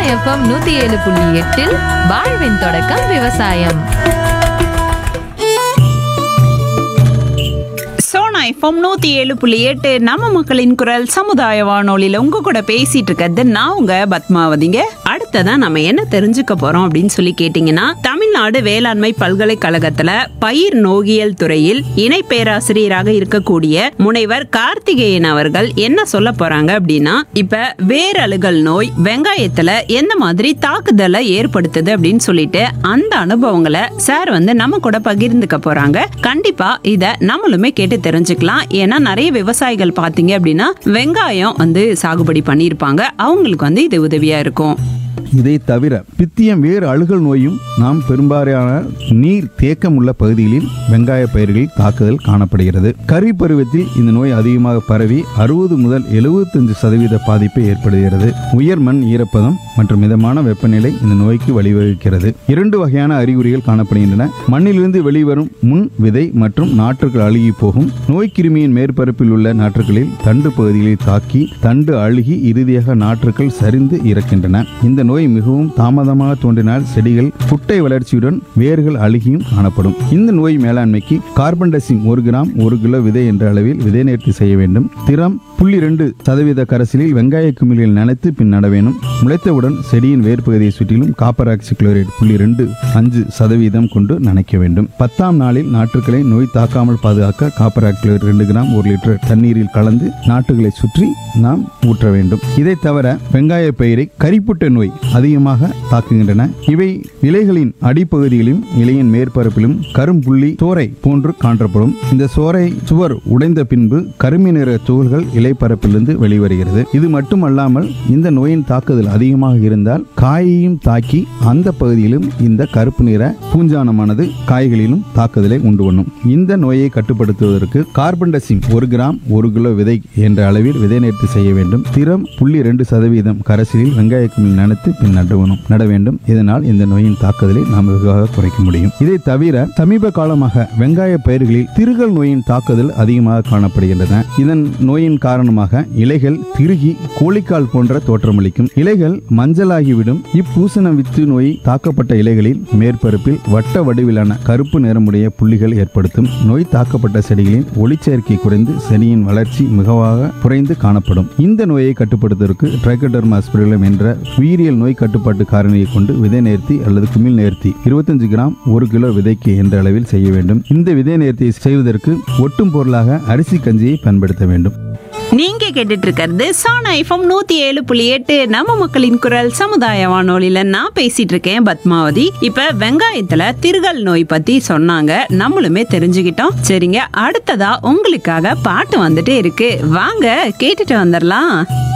FM நூத்தி ஏழு புள்ளி எட்டில் வாழ்வின் தொடக்கம் விவசாயம் சோனா எஃப்எம் நூத்தி ஏழு புள்ளி எட்டு நம்ம மக்களின் குரல் சமுதாய வானொலியில உங்க கூட பேசிட்டு இருக்கிறது நான் உங்க பத்மாவதிங்க அடுத்ததா நம்ம என்ன தெரிஞ்சுக்க போறோம் அப்படின்னு சொல்லி கேட்டீங்கன்னா தமிழ்நாடு வேளாண்மை பல்கலைக்கழகத்துல பயிர் நோகியல் துறையில் இணை பேராசிரியராக இருக்கக்கூடிய முனைவர் கார்த்திகேயன் அவர்கள் என்ன சொல்ல போறாங்க அப்படின்னா இப்ப வேரழுகல் நோய் வெங்காயத்துல எந்த மாதிரி தாக்குதலை ஏற்படுத்துது அப்படின்னு சொல்லிட்டு அந்த அனுபவங்களை சார் வந்து நம்ம கூட பகிர்ந்துக்க போறாங்க கண்டிப்பா இத நம்மளுமே கேட்டு தெரிஞ்சுக்கலாம் ஏன்னா நிறைய விவசாயிகள் பாத்தீங்க அப்படின்னா வெங்காயம் வந்து சாகுபடி பண்ணியிருப்பாங்க அவங்களுக்கு வந்து இது உதவியா இருக்கும் இதை தவிர பித்தியம் வேறு அழுகல் நோயும் நாம் பெரும்பாலான நீர் தேக்கம் உள்ள பகுதிகளில் வெங்காய பயிர்களில் தாக்குதல் காணப்படுகிறது கரி பருவத்தில் இந்த நோய் அதிகமாக பரவி அறுபது முதல் 75% சதவீத பாதிப்பை ஏற்படுகிறது உயர் மண் ஈரப்பதம் மற்றும் மிதமான வெப்பநிலை இந்த நோய்க்கு வழிவகுக்கிறது இரண்டு வகையான அறிகுறிகள் காணப்படுகின்றன மண்ணிலிருந்து வெளிவரும் முன் விதை மற்றும் நாற்றுகள் அழுகி போகும் நோய்க்கிருமியின் மேற்பரப்பில் உள்ள நாற்றுகளில் தண்டு பகுதிகளில் தாக்கி தண்டு அழுகி இறுதியாக நாற்றுகள் சரிந்து இறக்கின்றன இந்த நோய் மிகவும் தாமதமாக தோன்றினால் செடிகள் குட்டை வளர்ச்சியுடன் வேர்கள் அழுகியும் காணப்படும் இந்த நோய் மேலாண்மைக்கு கார்பன் டெசிம் ஒரு கிராம் ஒரு கிலோ விதை என்ற அளவில் விதை நேர்த்தி செய்ய வேண்டும் திறம் புள்ளி ரெண்டு சதவீத கரைசலில் வெங்காய குமிழில் நனைத்து பின் நட வேண்டும் முளைத்தவுடன் செடியின் வேர்ப்பகுதியை சுற்றிலும் காப்பர் ஆக்சி குளோரைடு புள்ளி ரெண்டு அஞ்சு சதவீதம் கொண்டு நனைக்க வேண்டும் பத்தாம் நாளில் நாற்றுகளை நோய் தாக்காமல் பாதுகாக்க காப்பர் ஆக்சி குளோரைடு ரெண்டு கிராம் ஒரு லிட்டர் தண்ணீரில் கலந்து நாற்றுகளை சுற்றி நாம் ஊற்ற வேண்டும் இதை தவிர வெங்காய பயிரை கரிப்புட்ட நோய் அதிகமாக தாக்குகின்றன இவை இலைகளின் அடிப்பகுதியிலும் இலையின் மேற்பரப்பிலும் கரும்புள்ளி சோரை போன்று காணப்படும் இந்த சோரை சுவர் உடைந்த பின்பு கருமை நிற துகள்கள் இலைப்பரப்பிலிருந்து வெளிவருகிறது இது மட்டுமல்லாமல் இந்த நோயின் தாக்குதல் அதிகமாக இருந்தால் காயையும் தாக்கி அந்த பகுதியிலும் இந்த கருப்பு நிற பூஞ்சானமானது காய்களிலும் தாக்குதலை உண்டு பண்ணும் இந்த நோயை கட்டுப்படுத்துவதற்கு கார்பன் டெசிம் ஒரு கிராம் ஒரு கிலோ விதை என்ற அளவில் விதை நேர்த்தி செய்ய வேண்டும் திறம் புள்ளி ரெண்டு சதவீதம் கரைசலில் வெங்காய குமிழ் நனைத்து பின் நடவணும் நட வேண்டும் இதனால் இந்த நோயின் தாக்குதலை நாம் வெகுவாக குறைக்க முடியும் இதை தவிர சமீப காலமாக வெங்காய பயிர்களில் திருகல் நோயின் தாக்குதல் அதிகமாக காணப்படுகின்றன இதன் நோயின் காரணமாக இலைகள் திருகி கோழிக்கால் போன்ற தோற்றமளிக்கும் இலைகள் மஞ்சளாகிவிடும் இப்பூசண வித்து நோய் தாக்கப்பட்ட இலைகளில் மேற்பரப்பில் வட்ட வடிவிலான கருப்பு நிறமுடைய புள்ளிகள் ஏற்படுத்தும் நோய் தாக்கப்பட்ட செடிகளின் ஒளிச்சேர்க்கை குறைந்து செடியின் வளர்ச்சி மிகவாக குறைந்து காணப்படும் இந்த நோயை கட்டுப்படுத்துவதற்கு ட்ரைகோடர்மா அஸ்பிரிலம் என்ற உயிரியல் நோய் கட்டுப்பாட்டு காரணியை கொண்டு விதை நேர்த்தி அல்லது குமிழ் நேர்த்தி 25 கிராம் ஒரு கிலோ விதைக்கு என்ற அளவில் செய்ய வேண்டும் இந்த விதை நேர்த்தியை செய்வதற்கு ஒட்டும் பொருளாக அரிசி கஞ்சியை பயன்படுத்த வேண்டும் நீங்க கேட்டுட்டு இருக்கிறது சோனா எஃப்எம் நூத்தி ஏழு புள்ளி எட்டு நம்ம மக்களின் குரல் சமுதாய வானொலியில நான் பேசிட்டு இருக்கேன் பத்மாவதி இப்ப வெங்காயத்துல திருகல் நோய் பத்தி சொன்னாங்க நம்மளுமே தெரிஞ்சுக்கிட்டோம் சரிங்க அடுத்ததா உங்களுக்காக பாட்டு வந்துட்டே இருக்கு வாங்க கேட்டுட்டு வந்துடலாம்